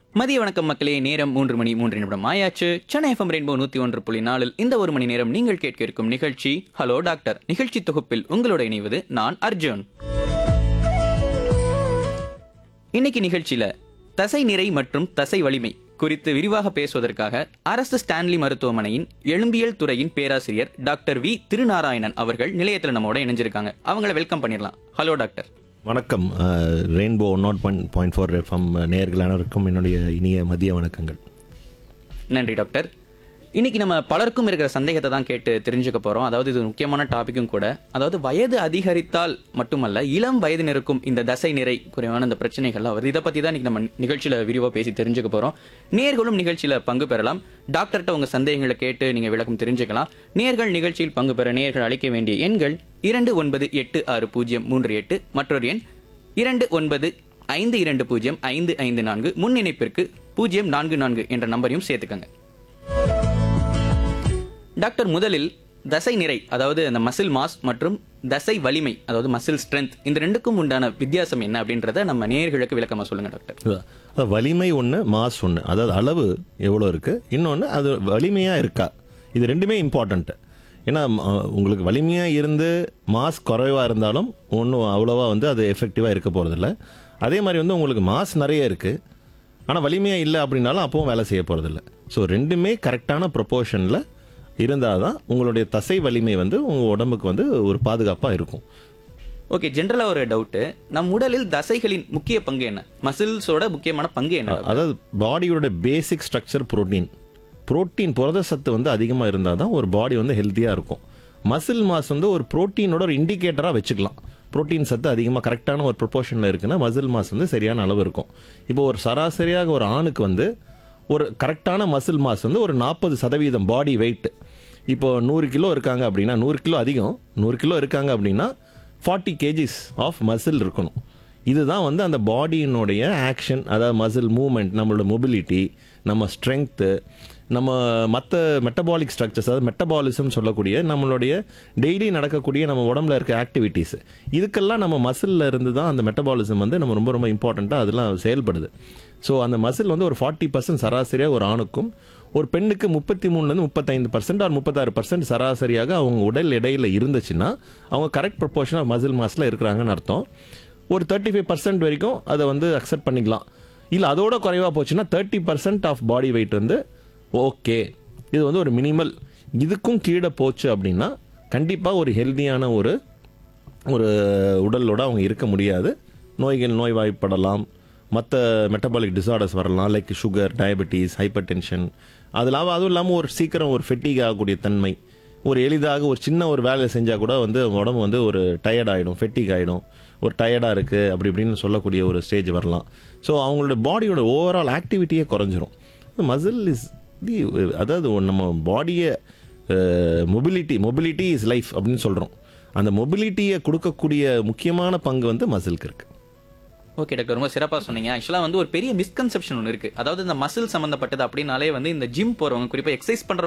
மதிய வணக்கம் மக்களே நேரம் மூன்று மணி மூன்று நிமிடம் ஆயாச்சு சென்னை எஃப்எம் ரெயின்போ நூத்தி ஒன்று புள்ளி நாலில் இந்த ஒரு மணி நேரம் நீங்கள் கேட்க இருக்கும் நிகழ்ச்சி ஹலோ டாக்டர் நிகழ்ச்சி தொகுப்பில் உங்களோட இணைவது நான் அர்ஜுன் இன்னைக்கு நிகழ்ச்சியில தசை நிறை மற்றும் தசை வலிமை குறித்து விரிவாக பேசுவதற்காக அரசு ஸ்டான்லி மருத்துவமனையின் எலும்பியல் துறையின் பேராசிரியர் டாக்டர் வி திருநாராயணன் அவர்கள் நிலையத்தில் நம்மோட இணைஞ்சிருக்காங்க அவங்கள வெல்கம் பண்ணிடலாம் ஹலோ டாக்டர் வணக்கம் Rainbow nought point point four FM நேயர்கள் அனைவருக்கும் என்னுடைய இனிய மதிய வணக்கங்கள் நன்றி டாக்டர் இன்னைக்கு நம்ம பலருக்கும் இருக்கிற சந்தேகத்தை தான் கேட்டு தெரிஞ்சுக்க போறோம் அதாவது இது முக்கியமான டாபிக்கும் கூட அதாவது வயது அதிகரித்தால் மட்டுமல்ல இளம் வயதினருக்கும் இந்த தசை நிறை குறைவான இந்த பிரச்சனைகள்லாம் வருது இதை பத்தி தான் இன்னைக்கு நம்ம நிகழ்ச்சியில விரிவா பேசி தெரிஞ்சுக்க போறோம் நேர்களும் நிகழ்ச்சியில பங்கு பெறலாம் டாக்டர்கிட்ட உங்க சந்தேகங்களை கேட்டு நீங்க விளக்கம் தெரிஞ்சுக்கலாம் நேர்கள் நிகழ்ச்சியில் பங்கு பெற நேர்கள் அழைக்க வேண்டிய எண்கள் இரண்டு ஒன்பது எட்டு ஆறு பூஜ்ஜியம் மூன்று எட்டு மற்றொரு எண் இரண்டு ஒன்பது ஐந்து இரண்டு பூஜ்ஜியம் ஐந்து ஐந்து நான்கு முன் இணைப்பிற்கு பூஜ்ஜியம் நான்கு நான்கு என்ற நம்பரையும் சேர்த்துக்கங்க டாக்டர் முதலில் தசை நிறை அதாவது அந்த மசில் மாஸ் மற்றும் தசை வலிமை அதாவது மசில் ஸ்ட்ரென்த் இந்த ரெண்டுக்கும் உண்டான வித்தியாசம் என்ன அப்படின்றத நம்ம நேயர்களுக்கு விளக்கமா சொல்லுங்க டாக்டர் அது வலிமை ஒன்று மாஸ் ஒன்று அதாவது அளவு எவ்வளோ இருக்குது இன்னொன்று அது வலிமையாக இருக்கா இது ரெண்டுமே இம்பார்ட்டண்ட்டு ஏன்னா ம- உங்களுக்கு வலிமையாக இருந்து மாஸ் குறைவாக இருந்தாலும் ஒன்றும் அவ்வளோவா வந்து அது எஃபெக்டிவாக இருக்க போகிறதில்ல அதே மாதிரி வந்து உங்களுக்கு மாஸ் நிறைய இருக்குது ஆனால் வலிமையாக இல்லை அப்படின்னாலும் அப்பவும் வேலை செய்ய போகிறதில்ல ஸோ ரெண்டுமே கரெக்டான ப்ரொப்போர்ஷனில் இருந்தால் தான் உங்களுடைய தசை வலிமை வந்து உங்கள் உடம்புக்கு வந்து ஒரு பாதுகாப்பாக இருக்கும் ஓகே ஜென்ரலா ஒரு டவுட் நம் உடலில் தசைகளின் முக்கிய பங்கு என்ன மசில்ஸோட முக்கியமான பங்கு என்ன அதாவது பாடியோட பேசிக் ஸ்ட்ரக்சர் புரோட்டீன் புரோட்டீன் புரத சத்து வந்து அதிகமாக இருந்தால் தான் ஒரு பாடி வந்து ஹெல்த்தியாக இருக்கும் மசில் மாஸ் வந்து ஒரு புரோட்டீனோட ஒரு இண்டிகேட்டராக வச்சுக்கலாம் புரோட்டீன் சத்து அதிகமாக கரெக்டான ஒரு ப்ரொபோர்ஷனில் இருக்குன்னா மசில் மாஸ் வந்து சரியான அளவு இருக்கும் இப்போ ஒரு சராசரியாக ஒரு ஆணுக்கு வந்து ஒரு கரெக்டான மசில் மாஸ் வந்து ஒரு நாற்பது சதவீதம் பாடி வெயிட் இப்போ நூறு கிலோ இருக்காங்க அப்படின்னா நூறு கிலோ அதிகம் நூறு கிலோ இருக்காங்க அப்படின்னா ஃபார்ட்டி கேஜிஸ் ஆஃப் மசில் இருக்கணும் இதுதான் வந்து அந்த பாடியினுடைய ஆக்ஷன் அதாவது மசில் மூமெண்ட் நம்மளோட மொபிலிட்டி நம்ம ஸ்ட்ரென்த்து நம்ம மற்ற மெட்டபாலிக் ஸ்ட்ரக்சர்ஸ் அதாவது மெட்டபாலிசம் சொல்லக்கூடிய நம்மளுடைய டெய்லி நடக்கக்கூடிய நம்ம உடம்புல இருக்க ஆக்டிவிட்டீஸ் இதுக்கெல்லாம் நம்ம மசில்ல இருந்து தான் அந்த மெட்டபாலிசம் வந்து நம்ம ரொம்ப ரொம்ப இம்பார்ட்டண்ட்டாக அதெல்லாம் செயல்படுது ஸோ அந்த மசில் வந்து ஒரு ஃபார்ட்டி பர்சன்ட் சராசரியாக ஒரு ஆணுக்கும் ஒரு பெண்ணுக்கு முப்பத்தி மூணுலேருந்து முப்பத்தைந்து பர்சன்ட் ஆர் முப்பத்தாறு பர்சன்ட் சராசரியாக அவங்க உடல் எடையில் இருந்துச்சுன்னா அவங்க கரெக்ட் ப்ரொபோர்ஷன் ஆஃப் மசில் மாஸில் இருக்கிறாங்கன்னு அர்த்தம் ஒரு தேர்ட்டி ஃபைவ் பர்சன்ட் வரைக்கும் அதை வந்து அக்செப்ட் பண்ணிக்கலாம் இல்லை அதோட குறைவாக போச்சுன்னா thirty percent of body weight வந்து ஓகே இது வந்து ஒரு மினிமல் இதுக்கும் கீழே போச்சு அப்படின்னா கண்டிப்பாக ஒரு ஹெல்தியான ஒரு ஒரு உடலோட அவங்க இருக்க முடியாது நோய்கள் நோய்வாய்ப்படலாம் மற்ற மெட்டபாலிக் டிசார்டர்ஸ் வரலாம் like sugar diabetes hypertension அது இல்லாமல் அதுவும் இல்லாமல் ஒரு சீக்கிரம் ஒரு ஃபெட்டிக் ஆகக்கூடிய தன்மை ஒரு எளிதாக ஒரு சின்ன ஒரு வேலையை செஞ்சால் கூட வந்து அவங்க உடம்பு வந்து ஒரு டயர்ட் ஆகிடும் ஃபெட்டிக் ஆகிடும் ஒரு டயர்டாக இருக்குது அப்படி இப்படின்னு சொல்லக்கூடிய ஒரு ஸ்டேஜ் வரலாம் ஸோ அவங்களோட பாடியோட ஓவரால் ஆக்டிவிட்டியே குறைஞ்சிரும் மசில் இஸ் தி அதாவது நம்ம பாடியை மொபிலிட்டி மொபிலிட்டி இஸ் லைஃப் அப்படின்னு சொல்கிறோம் அந்த மொபிலிட்டியை கொடுக்கக்கூடிய முக்கியமான பங்கு வந்து மசிலுக்கு இருக்கு ஓகே டாக்டர் ரொம்ப சிறப்பா சொன்னீங்க ஆக்சுவலா வந்து ஒரு பெரிய மிஸ்கன்செப்ஷன் ஒன்று இருக்கு அதாவது இந்த மசில் சம்பந்தப்பட்டது அப்படின்னாலே வந்து இந்த ஜிம் போறவங்க குறிப்பா எக்ஸசைஸ் பண்றவங்க